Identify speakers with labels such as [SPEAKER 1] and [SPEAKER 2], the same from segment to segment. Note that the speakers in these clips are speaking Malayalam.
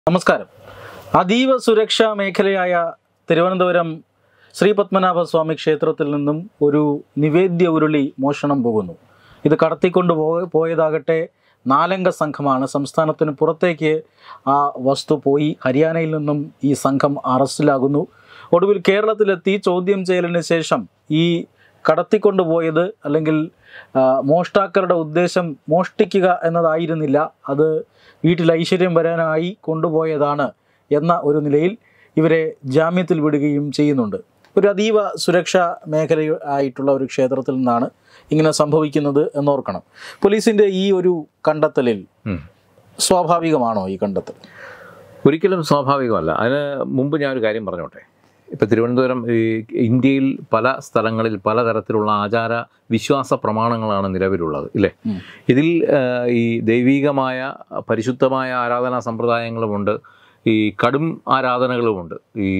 [SPEAKER 1] നമസ്കാരം അതീവ സുരക്ഷാ മേഖലയായ തിരുവനന്തപുരം ശ്രീ പത്മനാഭസ്വാമി ക്ഷേത്രത്തിൽ നിന്നും ഒരു നിവേദ്യ ഉരുളി മോഷണം പോകുന്നു ഇത് കടത്തിക്കൊണ്ട് പോ പോയതാകട്ടെ നാലംഗ സംഘമാണ് സംസ്ഥാനത്തിന് പുറത്തേക്ക് ആ വസ്തു പോയി ഹരിയാനയിൽ നിന്നും ഈ സംഘം അറസ്റ്റിലാകുന്നു ഒടുവിൽ കേരളത്തിലെത്തി ചോദ്യം ചെയ്യലിന് ശേഷം ഈ കടത്തിക്കൊണ്ടുപോയത് അല്ലെങ്കിൽ ആ, മോഷ്ടാക്കളുടെ ഉദ്ദേശം മോഷ്ടിക്കുക എന്നതായിരുന്നില്ല അത് വീട്ടിൽ ഐശ്വര്യം വരാനായി കൊണ്ടുപോയതാണ് എന്ന ഒരു നിലയിൽ ഇവരെ ജാമ്യത്തിൽ വിടുകയും ചെയ്യുന്നുണ്ട് ഒരു അതീവ സുരക്ഷാ മേഖല ആയിട്ടുള്ള ഒരു ക്ഷേത്രത്തിൽ നിന്നാണ് ഇങ്ങനെ സംഭവിക്കുന്നത് എന്നോർക്കണം പോലീസിൻ്റെ ഈ ഒരു കണ്ടെത്തലിൽ
[SPEAKER 2] ഉം.
[SPEAKER 1] സ്വാഭാവികമാണോ ഈ കണ്ടെത്തൽ
[SPEAKER 2] ഒരിക്കലും സ്വാഭാവികമല്ല അതിന് മുമ്പ് ഞാൻ ഒരു കാര്യം പറഞ്ഞോട്ടെ ഇപ്പം തിരുവനന്തപുരം ഈ ഇന്ത്യയിൽ പല സ്ഥലങ്ങളിൽ പലതരത്തിലുള്ള ആചാര വിശ്വാസ പ്രമാണങ്ങളാണ് നിലവിലുള്ളത് ഇല്ലേ
[SPEAKER 1] ഉം.
[SPEAKER 2] ഇതിൽ ആ, ഈ ദൈവീകമായ പരിശുദ്ധമായ ആരാധനാ സമ്പ്രദായങ്ങളുമുണ്ട് ഈ കടും ആരാധനകളുമുണ്ട് ഈ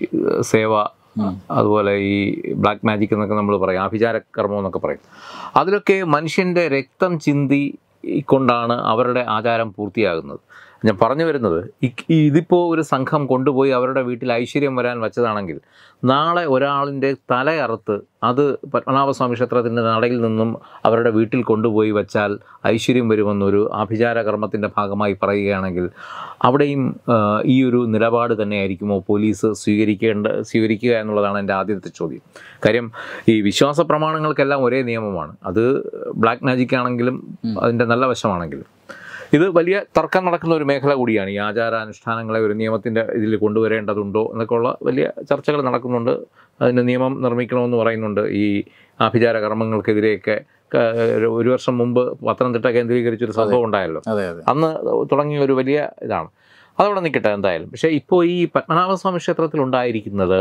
[SPEAKER 2] സേവ
[SPEAKER 1] ഉം.
[SPEAKER 2] അതുപോലെ ഈ ബ്ലാക്ക് മാജിക് എന്നൊക്കെ നമ്മൾ പറയും ആഭിചാര കർമ്മം എന്നൊക്കെ പറയും അതിലൊക്കെ മനുഷ്യൻ്റെ രക്തം ചിന്തി കൊണ്ടാണ് അവരുടെ ആചാരം പൂർത്തിയാകുന്നത് ഞാൻ പറഞ്ഞു വരുന്നത് ഇ- ഇതിപ്പോൾ ഒരു സംഘം കൊണ്ടുപോയി അവരുടെ വീട്ടിൽ ഐശ്വര്യം വരാൻ വെച്ചതാണെങ്കിൽ നാളെ ഒരാളിൻ്റെ തലയറുത്ത് അത് പത്മനാഭസ്വാമി ക്ഷേത്രത്തിൻ്റെ നടയിൽ നിന്നും അവരുടെ വീട്ടിൽ കൊണ്ടുപോയി വെച്ചാൽ ഐശ്വര്യം വരുമെന്നൊരു ആഭിചാര കർമ്മത്തിൻ്റെ ഭാഗമായി പറയുകയാണെങ്കിൽ അവിടെയും ആ, ഈ ഒരു നിലപാട് തന്നെയായിരിക്കുമോ പോലീസ് സ്വീകരിക്കേണ്ട സ്വീകരിക്കുക എന്നുള്ളതാണ് എൻ്റെ ആദ്യത്തെ ചോദ്യം കാര്യം ഈ വിശ്വാസ പ്രമാണങ്ങൾക്കെല്ലാം ഒരേ നിയമമാണ് അത് ബ്ലാക്ക് മാജിക് ആണെങ്കിലും അതിൻ്റെ നല്ല വശമാണെങ്കിലും ഇത് വലിയ തർക്കം നടക്കുന്ന ഒരു മേഖല കൂടിയാണ് ഈ ആചാരാനുഷ്ഠാനങ്ങളെ ഒരു നിയമത്തിൻ്റെ ഇതിൽ കൊണ്ടുവരേണ്ടതുണ്ടോ എന്നൊക്കെയുള്ള വലിയ ചർച്ചകൾ നടക്കുന്നുണ്ട് അതിന് നിയമം നിർമ്മിക്കണമെന്ന് പറയുന്നുണ്ട് ഈ ആഭിചാര കർമ്മങ്ങൾക്കെതിരെയൊക്കെ ക- ഒരു- ഒരു വർഷം മുമ്പ് പത്തനംതിട്ട കേന്ദ്രീകരിച്ചൊരു സംഭവം ഉണ്ടായല്ലോ
[SPEAKER 1] അതെ അതെ
[SPEAKER 2] അന്ന് തുടങ്ങിയ ഒരു വലിയ ഇതാണ് അതവിടെ നിൽക്കട്ടെ എന്തായാലും പക്ഷേ ഇപ്പോൾ ഈ പത്മനാഭസ്വാമി ക്ഷേത്രത്തിൽ ഉണ്ടായിരിക്കുന്നത്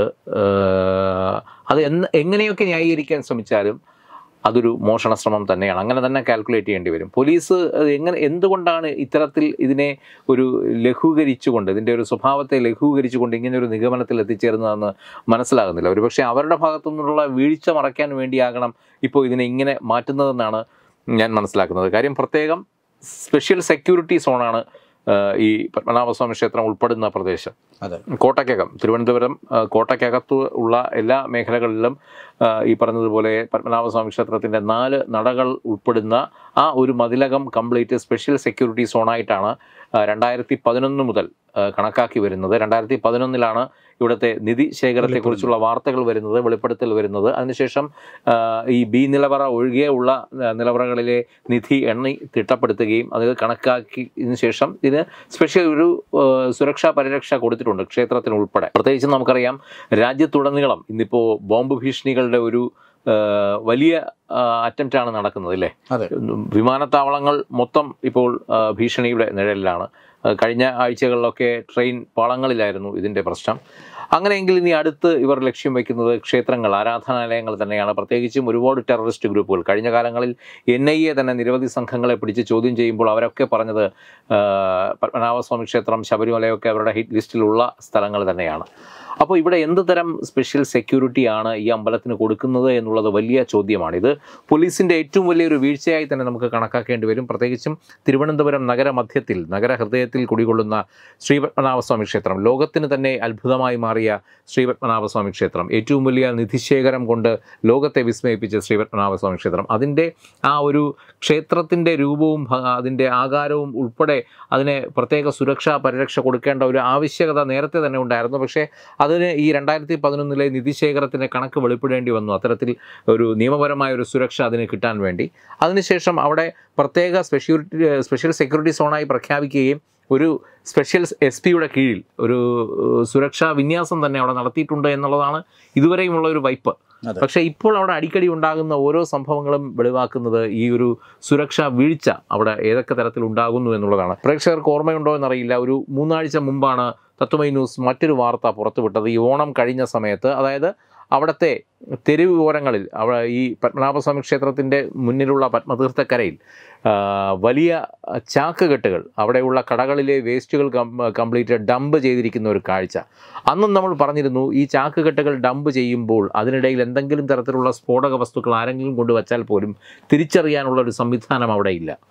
[SPEAKER 2] ഏഹ്, അത് എന്ന് എങ്ങനെയൊക്കെ ന്യായീകരിക്കാൻ ശ്രമിച്ചാലും അതൊരു മോഷണ ശ്രമം തന്നെയാണ് അങ്ങനെ തന്നെ കാൽക്കുലേറ്റ് ചെയ്യേണ്ടി വരും പോലീസ് അത് എങ്ങനെ എന്തുകൊണ്ടാണ് ഇത്തരത്തിൽ ഇതിനെ ഒരു ലഘൂകരിച്ചുകൊണ്ട് ഇതിൻ്റെ ഒരു സ്വഭാവത്തെ ലഘൂകരിച്ചുകൊണ്ട് ഇങ്ങനെ ഒരു നിഗമനത്തിൽ എത്തിച്ചേരുന്നതെന്ന് മനസ്സിലാകുന്നില്ല ഒരുപക്ഷെ അവരുടെ ഭാഗത്തു നിന്നുള്ള വീഴ്ച മറയ്ക്കാൻ വേണ്ടിയാകണം ഇപ്പോൾ ഇതിനെ ഇങ്ങനെ മാറ്റുന്നതെന്നാണ് ഞാൻ മനസ്സിലാക്കുന്നത് കാര്യം പ്രത്യേകം സ്പെഷ്യൽ സെക്യൂരിറ്റി സോണാണ് ആഹ് ഈ പത്മനാഭസ്വാമി ക്ഷേത്രം ഉൾപ്പെടുന്ന പ്രദേശം
[SPEAKER 1] അതെ
[SPEAKER 2] കോട്ടയ്ക്കകം തിരുവനന്തപുരം ആ, കോട്ടയ്ക്കകത്ത് ഉള്ള എല്ലാ മേഖലകളിലും ആ, ഈ പറഞ്ഞതുപോലെ പത്മനാഭസ്വാമി ക്ഷേത്രത്തിൻ്റെ നാല് നടകൾ ഉൾപ്പെടുന്ന ആ ഒരു മതിലകം കംപ്ലീറ്റ് സ്പെഷ്യൽ സെക്യൂരിറ്റി സോണായിട്ടാണ് ആ, രണ്ടായിരത്തി പതിനൊന്ന് മുതൽ ആ, കണക്കാക്കി വരുന്നത് രണ്ടായിരത്തി പതിനൊന്നിലാണ് ഇവിടുത്തെ നിധി ശേഖരത്തെക്കുറിച്ചുള്ള വാർത്തകൾ വരുന്നത് വെളിപ്പെടുത്തൽ വരുന്നത് അതിനുശേഷം ആ, ഈ ബി നിലവറ ഒഴികെയുള്ള ആ, നിലവറകളിലെ നിധി എണ്ണി തിട്ടപ്പെടുത്തുകയും അത് കണക്കാക്കിയതിനു ശേഷം ഇതിന് സ്പെഷ്യൽ ഒരു ആ, സുരക്ഷാ പരിരക്ഷ കൊടുത്തിട്ടുണ്ട് ക്ഷേത്രത്തിന് ഉൾപ്പെടെ പ്രത്യേകിച്ച് നമുക്കറിയാം രാജ്യത്തുടനീളം ഇന്നിപ്പോൾ ബോംബ് ഭീഷണികളുടെ ഒരു ആ, വലിയ അറ്റംപ്റ്റ് ആണ് നടക്കുന്നത് അല്ലേ
[SPEAKER 1] അതെ
[SPEAKER 2] വിമാനത്താവളങ്ങൾ മൊത്തം ഇപ്പോൾ ആ, ഭീഷണിയുടെ നിഴലിലാണ് ആ, കഴിഞ്ഞ ആഴ്ചകളിലൊക്കെ ട്രെയിൻ പാളങ്ങളിലായിരുന്നു ഇതിൻ്റെ പ്രശ്നം അങ്ങനെയെങ്കിൽ ഇനി അടുത്ത് ഇവർ ലക്ഷ്യം വയ്ക്കുന്നത് ക്ഷേത്രങ്ങൾ ആരാധനാലയങ്ങൾ തന്നെയാണ് പ്രത്യേകിച്ചും ഒരുപാട് ടെററിസ്റ്റ് ഗ്രൂപ്പുകൾ കഴിഞ്ഞ കാലങ്ങളിൽ എൻ ഐ എ തന്നെ നിരവധി സംഘങ്ങളെ പിടിച്ച് ചോദ്യം ചെയ്യുമ്പോൾ അവരൊക്കെ പറഞ്ഞത് ആ, പത്മനാഭസ്വാമി ക്ഷേത്രം ശബരിമലയൊക്കെ അവരുടെ ഹിറ്റ് ലിസ്റ്റിലുള്ള സ്ഥലങ്ങൾ തന്നെയാണ് അപ്പോൾ ഇവിടെ എന്ത് തരം സ്പെഷ്യൽ സെക്യൂരിറ്റിയാണ് ഈ അമ്പലത്തിന് കൊടുക്കുന്നത് എന്നുള്ളത് വലിയ ചോദ്യമാണ് ഇത് പോലീസിൻ്റെ ഏറ്റവും വലിയൊരു വീഴ്ചയായി തന്നെ നമുക്ക് കണക്കാക്കേണ്ടി വരും പ്രത്യേകിച്ചും തിരുവനന്തപുരം നഗരമധ്യത്തിൽ നഗരഹൃദയത്തിൽ കുടികൊള്ളുന്ന ശ്രീപത്മനാഭസ്വാമി ക്ഷേത്രം ലോകത്തിന് തന്നെ അത്ഭുതമായി മാറിയ ശ്രീപത്മനാഭസ്വാമി ക്ഷേത്രം ഏറ്റവും വലിയ നിധിശേഖരം കൊണ്ട് ലോകത്തെ വിസ്മയിപ്പിച്ച ശ്രീപത്മനാഭസ്വാമി ക്ഷേത്രം അതിൻ്റെ ആ ഒരു ക്ഷേത്രത്തിൻ്റെ രൂപവും ഭ- അതിൻ്റെ ആകാരവും ഉൾപ്പെടെ അതിന് പ്രത്യേക സുരക്ഷാ പരിരക്ഷ കൊടുക്കേണ്ട ഒരു ആവശ്യകത നേരത്തെ തന്നെ ഉണ്ടായിരുന്നു പക്ഷേ അതിന് ഈ രണ്ടായിരത്തി പതിനൊന്നിലെ നിധിശേഖരത്തിൻ്റെ കണക്ക് വെളിപ്പെടേണ്ടി വന്നു അത്തരത്തിൽ ഒരു നിയമപരമായ ഒരു സുരക്ഷ അതിന് കിട്ടാൻ വേണ്ടി അതിനുശേഷം അവിടെ പ്രത്യേക സ്പെഷ്യൂരിറ്റി സ്പെഷ്യൽ സെക്യൂരിറ്റി സോണായി പ്രഖ്യാപിക്കുകയും ഒരു സ്പെഷ്യൽ എസ് പിയുടെ കീഴിൽ ഒരു ഏഹ്, സുരക്ഷാ വിന്യാസം തന്നെ അവിടെ നടത്തിയിട്ടുണ്ട് എന്നുള്ളതാണ് ഇതുവരെയുമുള്ള ഒരു വൈപ്പ്
[SPEAKER 1] അതെ.
[SPEAKER 2] പക്ഷേ ഇപ്പോൾ അവിടെ അടിക്കടി ഉണ്ടാകുന്ന ഓരോ സംഭവങ്ങളും വെളിവാക്കുന്നത് ഈ ഒരു സുരക്ഷാ വീഴ്ച അവിടെ ഏതൊക്കെ തരത്തിൽ ഉണ്ടാകുന്നു എന്നുള്ളതാണ് പ്രേക്ഷകർക്ക് ഓർമ്മയുണ്ടോ എന്നറിയില്ല ഒരു മൂന്നാഴ്ച മുമ്പാണ് തത്വമൈ ന്യൂസ് മറ്റൊരു വാർത്ത പുറത്തുവിട്ടത് ഈ ഓണം കഴിഞ്ഞ സമയത്ത് അതായത് അവിടുത്തെ തെരുവ് ഓരങ്ങളിൽ അവിടെ ഈ പത്മനാഭസ്വാമി ക്ഷേത്രത്തിൻ്റെ മുന്നിലുള്ള പത്മതീർത്ഥക്കരയിൽ ആ, വലിയ ചാക്കുകെട്ടുകൾ അവിടെയുള്ള കടകളിലെ വേസ്റ്റുകൾ കംപ്ലീറ്റ് ഡംപ് ചെയ്തിരിക്കുന്ന ഒരു കാഴ്ച അന്നും നമ്മൾ പറഞ്ഞിരുന്നു ഈ ചാക്കുകെട്ടുകൾ ഡംപ് ചെയ്യുമ്പോൾ അതിനിടയിൽ എന്തെങ്കിലും തരത്തിലുള്ള സ്ഫോടക വസ്തുക്കൾ ആരെങ്കിലും കൊണ്ടുവച്ചാൽ പോലും തിരിച്ചറിയാനുള്ള ഒരു സംവിധാനം അവിടെ ഇല്ല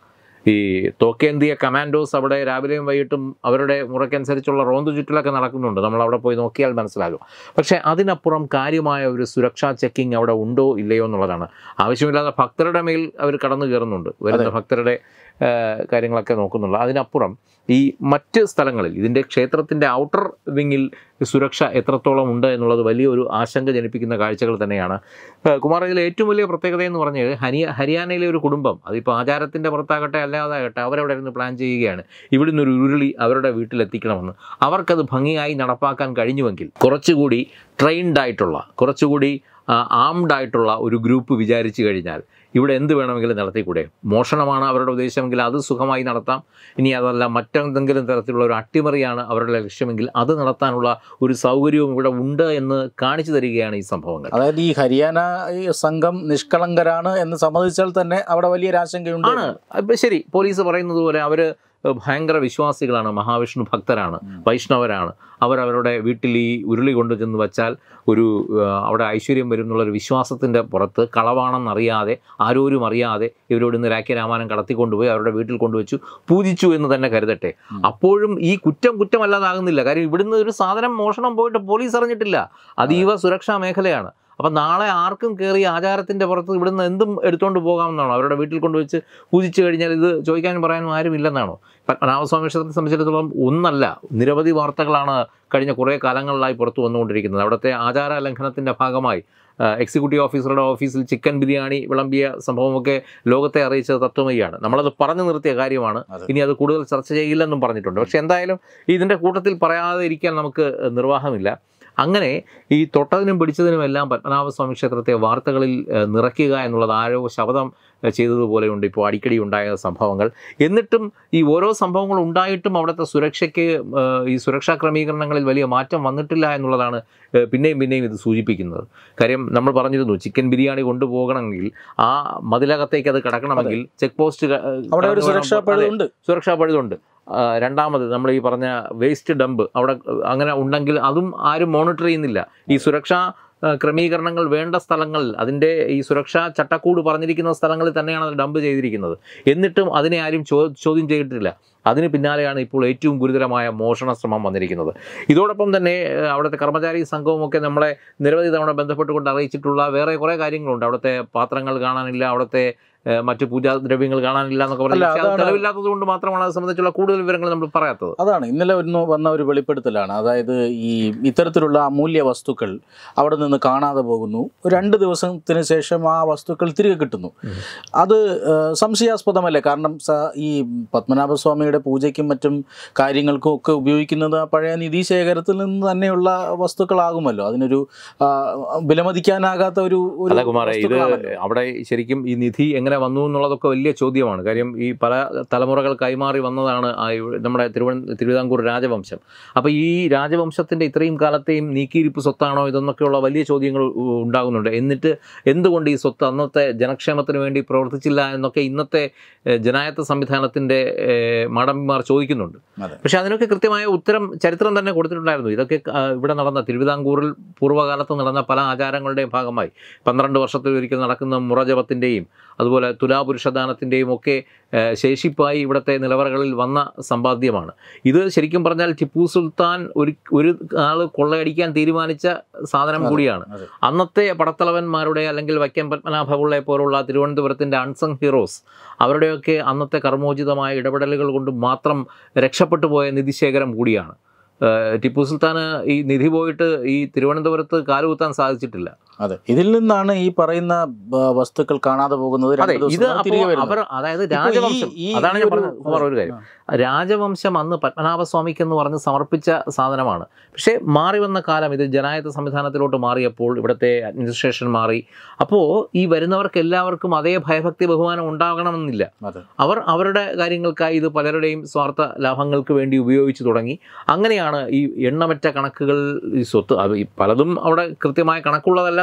[SPEAKER 2] ഈ തോക്കേന്തിയ കമാൻഡോസ് അവിടെ രാവിലെയും വൈകിട്ടും അവരുടെ മുറയ്ക്കനുസരിച്ചുള്ള റോന്തു ചുറ്റിലൊക്കെ നടക്കുന്നുണ്ട് നമ്മൾ അവിടെ പോയി നോക്കിയാൽ മനസ്സിലാകും പക്ഷേ അതിനപ്പുറം കാര്യമായ ഒരു സുരക്ഷാ ചെക്കിംഗ് അവിടെ ഉണ്ടോ ഇല്ലയോ എന്നുള്ളതാണ് ആവശ്യമില്ലാതെ ഭക്തരുടെ മേൽ അവർ കടന്നു കയറുന്നുണ്ട് വരുന്ന ഭക്തരുടെ ആ, കാര്യങ്ങളൊക്കെ നോക്കുന്നുള്ളൂ അതിനപ്പുറം ഈ മറ്റ് സ്ഥലങ്ങളിൽ ഇതിൻ്റെ ക്ഷേത്രത്തിൻ്റെ ഔട്ടർ വിങ്ങിൽ സുരക്ഷ എത്രത്തോളം ഉണ്ട് എന്നുള്ളത് വലിയൊരു ആശങ്ക ജനിപ്പിക്കുന്ന കാഴ്ചകൾ തന്നെയാണ് ആ, കുമാർ ഇതിലെ ഏറ്റവും വലിയ പ്രത്യേകത എന്ന് പറഞ്ഞാൽ ഹരിയ ഹരിയാനയിലെ ഒരു കുടുംബം അതിപ്പോൾ ആചാരത്തിൻ്റെ പുറത്താകട്ടെ അല്ലാതാകട്ടെ അവരവിടെ ഇരുന്ന് പ്ലാൻ ചെയ്യുകയാണ് ഇവിടുന്ന് ഒരു ഉരുളി അവരുടെ വീട്ടിലെത്തിക്കണമെന്ന് അവർക്കത് ഭംഗിയായി നടപ്പാക്കാൻ കഴിഞ്ഞുവെങ്കിൽ കുറച്ചുകൂടി ട്രെയിൻഡ് ആയിട്ടുള്ള കുറച്ചുകൂടി ആംഡ് ആയിട്ടുള്ള ഒരു ഗ്രൂപ്പ് വിചാരിച്ചു കഴിഞ്ഞാൽ ഇവിടെ എന്ത് വേണമെങ്കിലും നടത്തിക്കൂടെ മോഷണമാണ് അവരുടെ ഉദ്ദേശമെങ്കിൽ അത് സുഖമായി നടത്താം ഇനി അതല്ല മറ്റെന്തെങ്കിലും തരത്തിലുള്ള ഒരു അട്ടിമറിയാണ് അവരുടെ ലക്ഷ്യമെങ്കിൽ അത് നടത്താനുള്ള ഒരു സൗകര്യവും ഇവിടെ ഉണ്ട് എന്ന് കാണിച്ചു തരികയാണ് ഈ സംഭവങ്ങൾ
[SPEAKER 1] അതായത് ഈ ഹരിയാന ഈ സംഘം നിഷ്കളങ്കരാണ് എന്ന് സമ്മതിച്ചാൽ തന്നെ അവിടെ വലിയൊരു ആശങ്കയുണ്ട്
[SPEAKER 2] ആണ് ഇപ്പം ശരി പോലീസ് പറയുന്നത് പോലെ അവർ ഭയങ്കര വിശ്വാസികളാണ് മഹാവിഷ്ണു ഭക്തരാണ് വൈഷ്ണവരാണ് അവർ അവരുടെ വീട്ടിൽ ഈ ഉരുളി കൊണ്ട് ചെന്ന് വച്ചാൽ ഒരു ആ, അവിടെ ഐശ്വര്യം വരും എന്നുള്ളൊരു വിശ്വാസത്തിൻ്റെ പുറത്ത് കളവാണെന്നറിയാതെ ആരോരും അറിയാതെ ഇവരോട് ഇന്ന് രാഖ്യ രാമായണം കടത്തിക്കൊണ്ടുപോയി അവരുടെ വീട്ടിൽ കൊണ്ടുവച്ചു പൂജിച്ചു എന്ന് തന്നെ കരുതട്ടെ
[SPEAKER 1] ഉം.
[SPEAKER 2] അപ്പോഴും ഈ കുറ്റം കുറ്റമല്ലാതാകുന്നില്ല കാര്യം ഇവിടുന്ന് ഒരു സാധനം മോഷണം പോയിട്ട് പോലീസ് അറിഞ്ഞിട്ടില്ല അതീവ സുരക്ഷാ മേഖലയാണ് അപ്പം നാളെ ആർക്കും കയറി ആചാരത്തിൻ്റെ പുറത്ത് ഇവിടുന്ന് എന്തും എടുത്തുകൊണ്ട് പോകാമെന്നാണോ അവരുടെ വീട്ടിൽ കൊണ്ടുവച്ച് പൂജിച്ചു കഴിഞ്ഞാൽ ഇത് ചോദിക്കാനും പറയാനും ആരും ഇല്ലെന്നാണോ പത്മനാഭസ്വാമി ക്ഷേത്രത്തെ സംബന്ധിച്ചിടത്തോളം ഒന്നല്ല നിരവധി വാർത്തകളാണ് കഴിഞ്ഞ കുറേ കാലങ്ങളിലായി പുറത്തു വന്നുകൊണ്ടിരിക്കുന്നത് അവിടുത്തെ ആചാര ലംഘനത്തിൻ്റെ ഭാഗമായി ആ, എക്സിക്യൂട്ടീവ് ഓഫീസറുടെ ഓഫീസിൽ ചിക്കൻ ബിരിയാണി വിളമ്പിയ സംഭവമൊക്കെ ലോകത്തെ അറിയിച്ചത് തത്വമയാണ് നമ്മളത് പറഞ്ഞു നിർത്തിയ കാര്യമാണ്
[SPEAKER 1] അതെ.
[SPEAKER 2] ഇനി അത് കൂടുതൽ ചർച്ച ചെയ്യില്ലെന്നും പറഞ്ഞിട്ടുണ്ട് പക്ഷെ എന്തായാലും ഇതിൻ്റെ കൂട്ടത്തിൽ പറയാതെ ഇരിക്കാൻ നമുക്ക് നിർവാഹമില്ല അങ്ങനെ ഈ തൊട്ടതിനും പിടിച്ചതിനും എല്ലാം പത്മനാഭസ്വാമി ക്ഷേത്രത്തെ വാർത്തകളിൽ ഏഹ്, നിറയ്ക്കുക എന്നുള്ളത് ആരോ ശബ്ദം ഏഹ്, ചെയ്തതുപോലെയുണ്ട് ഇപ്പോൾ അടിക്കടി ഉണ്ടായ സംഭവങ്ങൾ എന്നിട്ടും ഈ ഓരോ സംഭവങ്ങൾ ഉണ്ടായിട്ടും അവിടുത്തെ സുരക്ഷയ്ക്ക് ഏഹ്, ഈ സുരക്ഷാ ക്രമീകരണങ്ങളിൽ വലിയ മാറ്റം വന്നിട്ടില്ല എന്നുള്ളതാണ് ഏഹ്, പിന്നെയും പിന്നെയും ഇത് സൂചിപ്പിക്കുന്നത് കാര്യം നമ്മൾ പറഞ്ഞിരുന്നു ചിക്കൻ ബിരിയാണി കൊണ്ടുപോകണമെങ്കിൽ ആ മതിലകത്തേക്ക് അത് കടക്കണമെങ്കിൽ ചെക്ക് പോസ്റ്റ് ക-
[SPEAKER 1] അവിടെ ഒരു
[SPEAKER 2] കടന്നു
[SPEAKER 1] സുരക്ഷാ
[SPEAKER 2] വേണം- അതെ,
[SPEAKER 1] പഴുതുണ്ട്
[SPEAKER 2] സുരക്ഷാ പഴുതുണ്ട് ആ, രണ്ടാമത് നമ്മൾ ഈ പറഞ്ഞ വേസ്റ്റ് ഡംപ് അവിടെ അങ്ങനെ ഉണ്ടെങ്കിൽ അതും ആരും മോണിറ്റർ ചെയ്യുന്നില്ല ഈ സുരക്ഷാ ആ, ക്രമീകരണങ്ങൾ വേണ്ട സ്ഥലങ്ങളിൽ അതിൻ്റെ ഈ സുരക്ഷാ ചട്ടക്കൂട് പറഞ്ഞിരിക്കുന്ന സ്ഥലങ്ങളിൽ തന്നെയാണ് അത് ഡംപ് ചെയ്തിരിക്കുന്നത് എന്നിട്ടും അതിനെ ആരും ചോ ചോദ്യം ചെയ്തിട്ടില്ല അതിന് പിന്നാലെയാണ് ഇപ്പോൾ ഏറ്റവും ഗുരുതരമായ മോഷണ ശ്രമം വന്നിരിക്കുന്നത് ഇതോടൊപ്പം തന്നെ ഏഹ്, അവിടുത്തെ കർമ്മചാരി സംഘവുമൊക്കെ നമ്മളെ നിരവധി തവണ ബന്ധപ്പെട്ടുകൊണ്ട് അറിയിച്ചിട്ടുള്ള വേറെ കുറേ കാര്യങ്ങളുണ്ട് അവിടുത്തെ പാത്രങ്ങൾ കാണാനില്ല അവിടുത്തെ ഏഹ്, മറ്റു പൂജാദ്രവ്യങ്ങൾ കാണാനില്ല എന്നൊക്കെ
[SPEAKER 1] അല്ല,
[SPEAKER 2] പറഞ്ഞു പക്ഷേ അത്
[SPEAKER 1] അതാണ്
[SPEAKER 2] തെളിവില്ലാത്തത് കൊണ്ട് മാത്രമാണ് അത് സംബന്ധിച്ചുള്ള കൂടുതൽ വിവരങ്ങൾ നമ്മൾ പറയാത്തത്
[SPEAKER 1] അതാണ് ഇന്നലെ ഒന്ന് വന്ന ഒരു വെളിപ്പെടുത്തലാണ് അതായത് ഈ ഇത്തരത്തിലുള്ള അമൂല്യ വസ്തുക്കൾ അവിടെ നിന്ന് കാണാതെ പോകുന്നു രണ്ട് ദിവസത്തിന് ശേഷം ആ വസ്തുക്കൾ തിരികെ കിട്ടുന്നു
[SPEAKER 2] ഉം.
[SPEAKER 1] അത് ഏഹ്, സംശയാസ്പദമല്ലേ കാരണം സ- ഈ പത്മനാഭസ്വാമിയുടെ പൂജയ്ക്കും മറ്റും കാര്യങ്ങൾക്കും ഒക്കെ ഉപയോഗിക്കുന്നത് ആ പഴയ നിധി ശേഖരത്തിൽ നിന്ന് തന്നെയുള്ള വസ്തുക്കളാകുമല്ലോ അതിനൊരു ആ, വിലമതിക്കാനാകാത്ത ഒരു ഒരു
[SPEAKER 2] അല്ല കുമാറെ ഇത്
[SPEAKER 1] വസ്തുക്കളാണല്ലോ.
[SPEAKER 2] അവിടെ ശരിക്കും ഈ നിധി എങ്ങനെ വന്നു എന്നുള്ളതൊക്കെ വലിയ ചോദ്യമാണ് കാര്യം ഈ പല തലമുറകൾ കൈമാറി വന്നതാണ് ആ ഇവ- നമ്മുടെ തിരുവന തിരുവിതാംകൂർ രാജവംശം അപ്പോൾ ഈ രാജവംശത്തിൻ്റെ ഇത്രയും കാലത്തെയും നീക്കിയിരിപ്പ് സ്വത്താണോ ഇതെന്നൊക്കെയുള്ള വലിയ ചോദ്യങ്ങൾ ഉ- ഉണ്ടാകുന്നുണ്ട് എന്നിട്ട് എന്തുകൊണ്ട് ഈ സ്വത്ത് അന്നത്തെ ജനക്ഷേമത്തിന് വേണ്ടി പ്രവർത്തിച്ചില്ല എന്നൊക്കെ ഇന്നത്തെ ഏഹ്, ജനായത്ത സംവിധാനത്തിൻ്റെ മാടമ്പിമാർ ചോദിക്കുന്നുണ്ട്
[SPEAKER 1] അതെ.
[SPEAKER 2] പക്ഷെ അതിനൊക്കെ കൃത്യമായ ഉത്തരം ചരിത്രം തന്നെ കൊടുത്തിട്ടുണ്ടായിരുന്നു ഇതൊക്കെ ആ, ഇവിടെ നടന്ന തിരുവിതാംകൂറിൽ പൂർവ്വകാലത്ത് നടന്ന പല ആചാരങ്ങളുടെയും ഭാഗമായി പന്ത്രണ്ട് വർഷത്തിൽ ഒരിക്കൽ നടക്കുന്ന മുറജപത്തിൻ്റെയും അതുപോലെ തുലാപുരുഷദാനത്തിൻ്റെയും ഒക്കെ ആ, ശേഷിപ്പായി ഇവിടുത്തെ നിലവറകളിൽ വന്ന സമ്പാദ്യമാണ് ഇത് ശരിക്കും പറഞ്ഞാൽ ടിപ്പു സുൽത്താൻ ഒരു ഒരു ആൾ കൊള്ളയടിക്കാൻ തീരുമാനിച്ച സാധനം
[SPEAKER 1] അതെ.
[SPEAKER 2] കൂടിയാണ്
[SPEAKER 1] അതെ.
[SPEAKER 2] അന്നത്തെ പടത്തലവന്മാരുടെ അല്ലെങ്കിൽ വൈക്കം പത്മനാഭപിള്ളയെ പോലുള്ള തിരുവനന്തപുരത്തിൻ്റെ അൺസങ് ഹീറോസ് അവരുടെയൊക്കെ അന്നത്തെ കർമ്മോചിതമായ ഇടപെടലുകൾ കൊണ്ട് മാത്രം രക്ഷപ്പെട്ടു പോയ നിധിശേഖരം കൂടിയാണ് ഏഹ് ടിപ്പു സുൽത്താന് ഈ നിധി പോയിട്ട് ഈ തിരുവനന്തപുരത്ത് കാലുകുത്താൻ സാധിച്ചിട്ടില്ല
[SPEAKER 1] അതെ ഇതിൽ നിന്നാണ് ഈ പറയുന്ന ബ- വസ്തുക്കൾ കാണാതെ പോകുന്നത് രണ്ട്
[SPEAKER 2] അതെ
[SPEAKER 1] ദിവസം
[SPEAKER 2] ഇത്
[SPEAKER 1] കഴിഞ്ഞ്
[SPEAKER 2] അപ്പോൾ
[SPEAKER 1] തിരികെ വരുന്നത്.
[SPEAKER 2] അവർ അതായത്
[SPEAKER 1] ഇപ്പോ ഈ-
[SPEAKER 2] രാജവംശം
[SPEAKER 1] ഈ-
[SPEAKER 2] അതാണ്
[SPEAKER 1] ഈ
[SPEAKER 2] ഞാൻ
[SPEAKER 1] ഒരു-
[SPEAKER 2] പറഞ്ഞത് കുമാർ ഒരു കാര്യം രാജവംശം അന്ന് പത്മനാഭസ്വാമിക്ക് എന്ന് പറഞ്ഞ് സമർപ്പിച്ച സാധനമാണ് പക്ഷേ മാറി വന്ന കാലം ഇത് ജനായത്ത സംവിധാനത്തിലോട്ട് മാറിയപ്പോൾ ഇവിടുത്തെ അഡ്മിനിസ്ട്രേഷൻ മാറി അപ്പോൾ ഈ വരുന്നവർക്ക് എല്ലാവർക്കും അതേ ഭയഭക്തി ബഹുമാനം ഉണ്ടാകണമെന്നില്ല
[SPEAKER 1] അതെ
[SPEAKER 2] അവർ അവരുടെ കാര്യങ്ങൾക്കായി ഇത് പലരുടെയും സ്വാർത്ഥ ലാഭങ്ങൾക്ക് വേണ്ടി ഉപയോഗിച്ചു തുടങ്ങി അങ്ങനെയാണ് ഈ എണ്ണമറ്റ കണക്കുകൾ ഈ സ്വത്ത് അത് ഈ പലതും അവിടെ കൃത്യമായ കണക്കുള്ളതെല്ലാം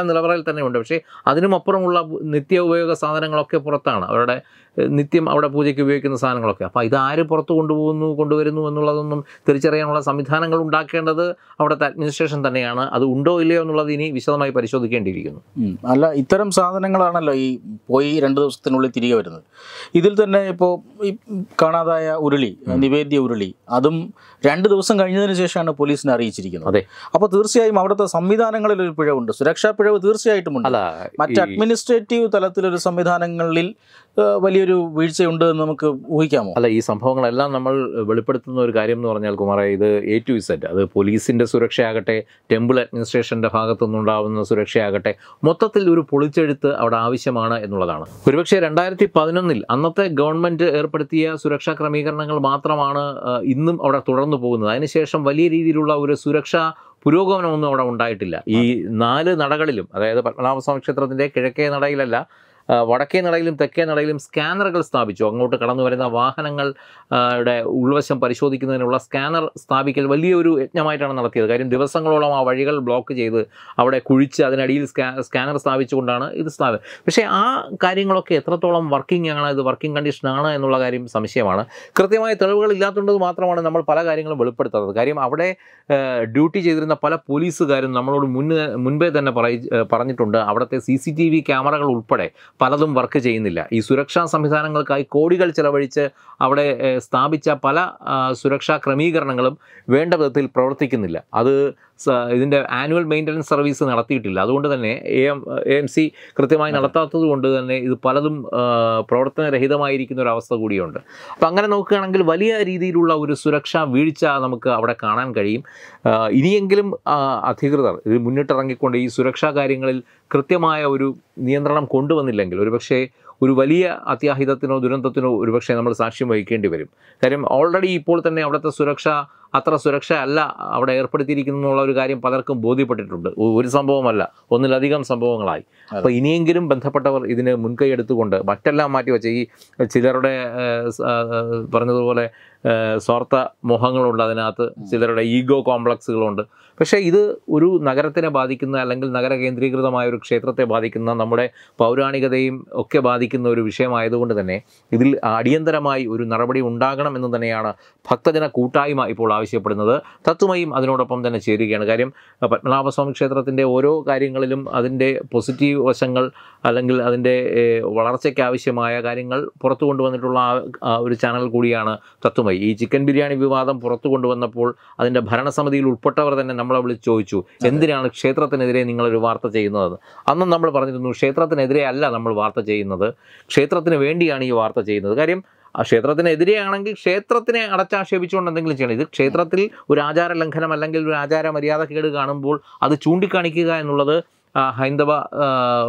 [SPEAKER 2] നിലവറയിൽ തന്നെ ഉണ്ട് പക്ഷേ അതിനും അപ്പുറമുള്ള നിത്യ ഉപയോഗ സാധനങ്ങളൊക്കെ പുറത്താണ് അവരുടെ ഏഹ്, നിത്യം അവിടെ പൂജയ്ക്ക് ഉപയോഗിക്കുന്ന സാധനങ്ങളൊക്കെ അപ്പോൾ ഇതാര് പുറത്ത് കൊണ്ടുപോകുന്നു കൊണ്ടുവരുന്നു എന്നുള്ളതൊന്നും തിരിച്ചറിയാനുള്ള സംവിധാനങ്ങൾ ഉണ്ടാക്കേണ്ടത് അവിടുത്തെ അഡ്മിനിസ്ട്രേഷൻ തന്നെയാണ് അത് ഉണ്ടോ ഇല്ലയോ എന്നുള്ളത് ഇനി വിശദമായി പരിശോധിക്കേണ്ടിയിരിക്കുന്നു
[SPEAKER 1] ഉം. അല്ല ഇത്തരം സാധനങ്ങളാണല്ലോ ഈ പോയി രണ്ട് ദിവസത്തിനുള്ളിൽ തിരികെ വരുന്നത് ഇതിൽ തന്നെ ഇപ്പോൾ ഈ കാണാതായ ഉരുളി നിവേദ്യ ഉരുളി അതും രണ്ട് ദിവസം കഴിഞ്ഞതിന് ശേഷമാണ് പോലീസിനെ അറിയിച്ചിരിക്കുന്നത്
[SPEAKER 2] അതെ.
[SPEAKER 1] അപ്പോൾ തീർച്ചയായും അവിടുത്തെ സംവിധാനങ്ങളിൽ ഒരു പിഴവുണ്ട് സുരക്ഷാ പിഴവ് തീർച്ചയായിട്ടും ഉണ്ട്
[SPEAKER 2] അല്ല
[SPEAKER 1] മറ്റ്
[SPEAKER 2] ഈ-
[SPEAKER 1] അഡ്മിനിസ്ട്രേറ്റീവ് തലത്തിലൊരു സംവിധാനങ്ങളിൽ ആ, വലിയൊരു വീഴ്ചയുണ്ട് എന്ന് നമുക്ക് ഊഹിക്കാമോ
[SPEAKER 2] അല്ല ഈ സംഭവങ്ങളെല്ലാം നമ്മൾ വെളിപ്പെടുത്തുന്ന ഒരു കാര്യം എന്ന് പറഞ്ഞാൽ കുമാറെ ഇത് എ ടു ഇസെറ്റ് അത് പോലീസിൻ്റെ സുരക്ഷയാകട്ടെ ടെമ്പിൾ അഡ്മിനിസ്ട്രേഷൻ്റെ ഭാഗത്തുനിന്നുണ്ടാവുന്ന സുരക്ഷയാകട്ടെ മൊത്തത്തിൽ ഒരു പൊളിച്ചെഴുത്ത് അവിടെ ആവശ്യമാണ് എന്നുള്ളതാണ് ഒരുപക്ഷെ രണ്ടായിരത്തി പതിനൊന്നിൽ അന്നത്തെ ഗവൺമെൻറ് ഏർപ്പെടുത്തിയ സുരക്ഷാ ക്രമീകരണങ്ങൾ മാത്രമാണ് ആ, ഇന്നും അവിടെ തുടർന്നു പോകുന്നത് അതിനുശേഷം വലിയ രീതിയിലുള്ള ഒരു സുരക്ഷാ പുരോഗമനമൊന്നും അവിടെ ഉണ്ടായിട്ടില്ല ഈ നാല് നടകളിലും അതായത് പത്മനാഭസ്വാമി ക്ഷേത്രത്തിൻ്റെ കിഴക്കേ നടയിലല്ല ആ, വടക്കേ നടയിലും തെക്കേ നടയിലും സ്കാനറുകൾ സ്ഥാപിച്ചു അങ്ങോട്ട് കടന്നു വരുന്ന വാഹനങ്ങൾ ആ, യുടെ ഉൾവശം പരിശോധിക്കുന്നതിനുള്ള സ്കാനർ സ്ഥാപിക്കൽ വലിയൊരു യജ്ഞമായിട്ടാണ് നടത്തിയത് കാര്യം ദിവസങ്ങളോളം ആ വഴികൾ ബ്ലോക്ക് ചെയ്ത് അവിടെ കുഴിച്ച് അതിനടിയിൽ സ്കാ സ്കാനർ സ്ഥാപിച്ചുകൊണ്ടാണ് ഇത് സ്ഥാപി പക്ഷേ ആ കാര്യങ്ങളൊക്കെ എത്രത്തോളം വർക്കിംഗ് ആണ് ഇത് വർക്കിംഗ് കണ്ടീഷൻ ആണ് എന്നുള്ള കാര്യം സംശയമാണ് കൃത്യമായ തെളിവുകൾ ഇല്ലാത്തതുകൊണ്ട് മാത്രമാണ് നമ്മൾ പല കാര്യങ്ങളും വെളിപ്പെടുത്താത്തത് കാര്യം അവിടെ ആ, ഡ്യൂട്ടി ചെയ്തിരുന്ന പല പോലീസുകാരും നമ്മളോട് മുന്നേ മുൻപേ തന്നെ പറയി പറഞ്ഞിട്ടുണ്ട് അവിടുത്തെ സി സി ടി വി ക്യാമറകൾ ഉൾപ്പെടെ പലതും വർക്ക് ചെയ്യുന്നില്ല ഈ സുരക്ഷാ സംവിധാനങ്ങൾക്കായി കോടികൾ ചെലവഴിച്ച് അവിടെ ഏഹ്, സ്ഥാപിച്ച പല ആ, സുരക്ഷാ ക്രമീകരണങ്ങളും വേണ്ട വിധത്തിൽ പ്രവർത്തിക്കുന്നില്ല അത് സ- ഇതിൻ്റെ ആനുവൽ മെയിൻ്റനൻസ് സർവീസ് നടത്തിയിട്ടില്ല അതുകൊണ്ട് തന്നെ A M A M C കൃത്യമായി നടത്താത്തത് കൊണ്ട് തന്നെ ഇത് പലതും ആ, പ്രവർത്തനരഹിതമായിരിക്കുന്ന ഒരു അവസ്ഥ കൂടിയുണ്ട് അപ്പോൾ അങ്ങനെ നോക്കുകയാണെങ്കിൽ വലിയ രീതിയിലുള്ള ഒരു സുരക്ഷാ വീഴ്ച നമുക്ക് അവിടെ കാണാൻ കഴിയും ആ, ഇനിയെങ്കിലും ആ, അധികൃതർ ഇത് മുന്നിട്ടിറങ്ങിക്കൊണ്ട് ഈ സുരക്ഷാ കാര്യങ്ങളിൽ കൃത്യമായ ഒരു നിയന്ത്രണം കൊണ്ടുവന്നില്ലെങ്കിൽ ഒരുപക്ഷേ ഒരു വലിയ അത്യാഹിതത്തിനോ ദുരന്തത്തിനോ ഒരുപക്ഷെ നമ്മൾ സാക്ഷ്യം വഹിക്കേണ്ടി വരും കാര്യം ഓൾറെഡി ഇപ്പോൾ തന്നെ അവിടുത്തെ സുരക്ഷ അത്ര സുരക്ഷ അല്ല അവിടെ ഏർപ്പെടുത്തിയിരിക്കുന്നു എന്നുള്ള ഒരു കാര്യം പലർക്കും ബോധ്യപ്പെട്ടിട്ടുണ്ട് ഒ- ഒരു സംഭവമല്ല ഒന്നിലധികം സംഭവങ്ങളായി അപ്പോൾ ഇനിയെങ്കിലും ബന്ധപ്പെട്ടവർ ഇതിന് മുൻകൈ എടുത്തുകൊണ്ട് മറ്റെല്ലാം മാറ്റിവെച്ച ഈ ചിലരുടെ ഏഹ്, സ- ഏഹ്, പറഞ്ഞതുപോലെ ഏഹ്, സ്വാർത്ഥ മോഹങ്ങളുണ്ട് അതിനകത്ത് ചിലരുടെ ഈഗോ കോംപ്ലക്സുകളുണ്ട് പക്ഷേ ഇത് ഒരു നഗരത്തിനെ ബാധിക്കുന്ന അല്ലെങ്കിൽ നഗര കേന്ദ്രീകൃതമായ ഒരു ക്ഷേത്രത്തെ ബാധിക്കുന്ന നമ്മുടെ പൗരാണികതയും ഒക്കെ ബാധിക്കുന്ന ഒരു വിഷയമായതുകൊണ്ട് തന്നെ ഇതിൽ അടിയന്തരമായി ഒരു നടപടി ഉണ്ടാകണം എന്ന് തന്നെയാണ് ഭക്തജന കൂട്ടായ്മ ഇപ്പോൾ ആവശ്യപ്പെടുന്നത് തത്വമയും അതിനോടൊപ്പം തന്നെ ചേരുകയാണ് കാര്യം അഹ് പത്മനാഭസ്വാമി ക്ഷേത്രത്തിൻ്റെ ഓരോ കാര്യങ്ങളിലും അതിൻ്റെ പോസിറ്റീവ് വശങ്ങൾ അല്ലെങ്കിൽ അതിൻ്റെ ഏഹ്, വളർച്ചയ്ക്ക് ആവശ്യമായ കാര്യങ്ങൾ പുറത്തു കൊണ്ടുവന്നിട്ടുള്ള ആ- ആ ഒരു ചാനൽ കൂടിയാണ് തത്വമയി ഈ ചിക്കൻ ബിരിയാണി വിവാദം പുറത്തു കൊണ്ടുവന്നപ്പോൾ അതിൻ്റെ ഭരണസമിതിയിൽ ഉൾപ്പെട്ടവർ തന്നെ നമ്മളെ വിളിച്ച് ചോദിച്ചു എന്തിനാണ് ക്ഷേത്രത്തിനെതിരെ നിങ്ങളൊരു വാർത്ത ചെയ്യുന്നത് അന്നും നമ്മൾ പറഞ്ഞിരുന്നു ക്ഷേത്രത്തിനെതിരെ അല്ല നമ്മൾ വാർത്ത ചെയ്യുന്നത് ക്ഷേത്രത്തിന് വേണ്ടിയാണ് ഈ വാർത്ത ചെയ്യുന്നത് കാര്യം ആ ക്ഷേത്രത്തിനെതിരെയാണെങ്കിൽ ക്ഷേത്രത്തിനെ അടച്ചാക്ഷേപിച്ചുകൊണ്ട് എന്തെങ്കിലും ചെയ്യണം ഇത് ക്ഷേത്രത്തിൽ ഒരു ആചാര ലംഘനം അല്ലെങ്കിൽ ഒരു ആചാര മര്യാദക്കേട് കാണുമ്പോൾ അത് ചൂണ്ടിക്കാണിക്കുക എന്നുള്ളത് ആ, ഹൈന്ദവ ആ,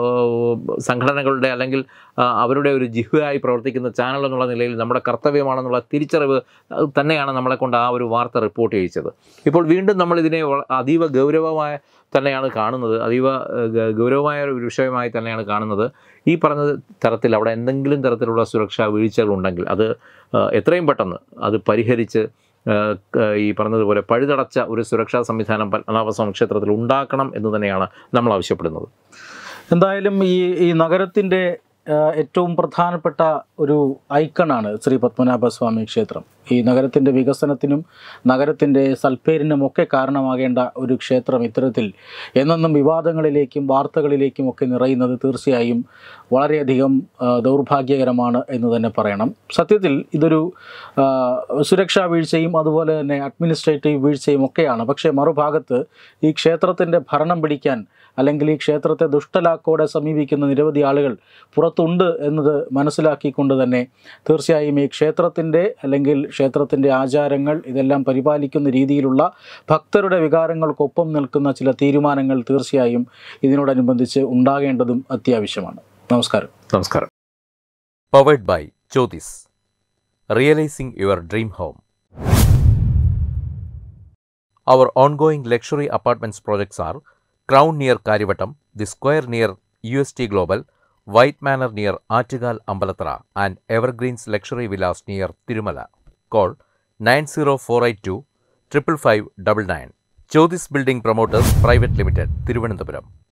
[SPEAKER 2] സംഘടനകളുടെ അല്ലെങ്കിൽ ആ, അവരുടെ ഒരു ജിഹ്വയായി പ്രവർത്തിക്കുന്ന ചാനൽ എന്നുള്ള നിലയിൽ നമ്മുടെ കർത്തവ്യമാണെന്നുള്ള തിരിച്ചറിവ് അത് തന്നെയാണ് നമ്മളെ കൊണ്ട് ആ ഒരു വാർത്ത റിപ്പോർട്ട് ചെയ്യിച്ചത് ഇപ്പോൾ വീണ്ടും നമ്മൾ ഇതിനെ വള- അതീവ ഗൗരവമായ തന്നെയാണ് കാണുന്നത് അതീവ ഏഹ്, ഗ- ഗൗരവമായ ഒരു വിഷയമായി തന്നെയാണ് കാണുന്നത് ഈ പറഞ്ഞ തരത്തിൽ അവിടെ എന്തെങ്കിലും തരത്തിലുള്ള സുരക്ഷാ വീഴ്ചകൾ ഉണ്ടെങ്കിൽ അത് ഏഹ്, എത്രയും പെട്ടെന്ന് അത് പരിഹരിച്ച് ഏഹ്, ക- ഈ പറഞ്ഞതുപോലെ പഴുതടച്ച ഒരു സുരക്ഷാ സംവിധാനം പത്മനാഭസ്വാമി ക്ഷേത്രത്തിൽ ഉണ്ടാക്കണം എന്ന് തന്നെയാണ് നമ്മൾ ആവശ്യപ്പെടുന്നത്
[SPEAKER 1] എന്തായാലും ഈ ഈ നഗരത്തിൻ്റെ ആ, ഏറ്റവും പ്രധാനപ്പെട്ട ഒരു ഐക്കണാണ് ശ്രീ പത്മനാഭസ്വാമി ക്ഷേത്രം ഈ നഗരത്തിൻ്റെ വികസനത്തിനും നഗരത്തിൻ്റെ സൽപ്പേരിനും ഒക്കെ കാരണമാകേണ്ട ഒരു ക്ഷേത്രം ഇത്തരത്തിൽ എന്നെന്നും വിവാദങ്ങളിലേക്കും വാർത്തകളിലേക്കും ഒക്കെ നിറയുന്നത് തീർച്ചയായും വളരെയധികം ആ, ദൗർഭാഗ്യകരമാണ് എന്ന് തന്നെ പറയണം സത്യത്തിൽ ഇതൊരു ആ, സുരക്ഷാ വീഴ്ചയും അതുപോലെ തന്നെ അഡ്മിനിസ്ട്രേറ്റീവ് വീഴ്ചയും ഒക്കെയാണ് പക്ഷേ മറുഭാഗത്ത് ഈ ക്ഷേത്രത്തിൻ്റെ ഭരണം പിടിക്കാൻ അല്ലെങ്കിൽ ഈ ക്ഷേത്രത്തെ ദുഷ്ടലാക്കോടെ സമീപിക്കുന്ന നിരവധി ആളുകൾ പുറത്തുണ്ട് എന്നത് മനസ്സിലാക്കിക്കൊണ്ട് തന്നെ തീർച്ചയായും ഈ ക്ഷേത്രത്തിൻ്റെ അല്ലെങ്കിൽ ക്ഷേത്രത്തിൻ്റെ ആചാരങ്ങൾ ഇതെല്ലാം പരിപാലിക്കുന്ന രീതിയിലുള്ള ഭക്തരുടെ വികാരങ്ങൾക്കൊപ്പം നിൽക്കുന്ന ചില തീരുമാനങ്ങൾ തീർച്ചയായും ഇതിനോടനുബന്ധിച്ച് ഉണ്ടാകേണ്ടതും അത്യാവശ്യമാണ് നമസ്കാരം
[SPEAKER 2] നമസ്കാരം
[SPEAKER 3] Powered by Jyotis. Realizing your dream home. Our ongoing luxury apartments projects are Crown near Karivattam, The Square near UST Global, White Manor near Attigal Ambalatra, and Evergreens Luxury Villas near Tirumala. Call 90482 55599. Jyotis Building Promoters Private Limited, Thiruvananthapuram.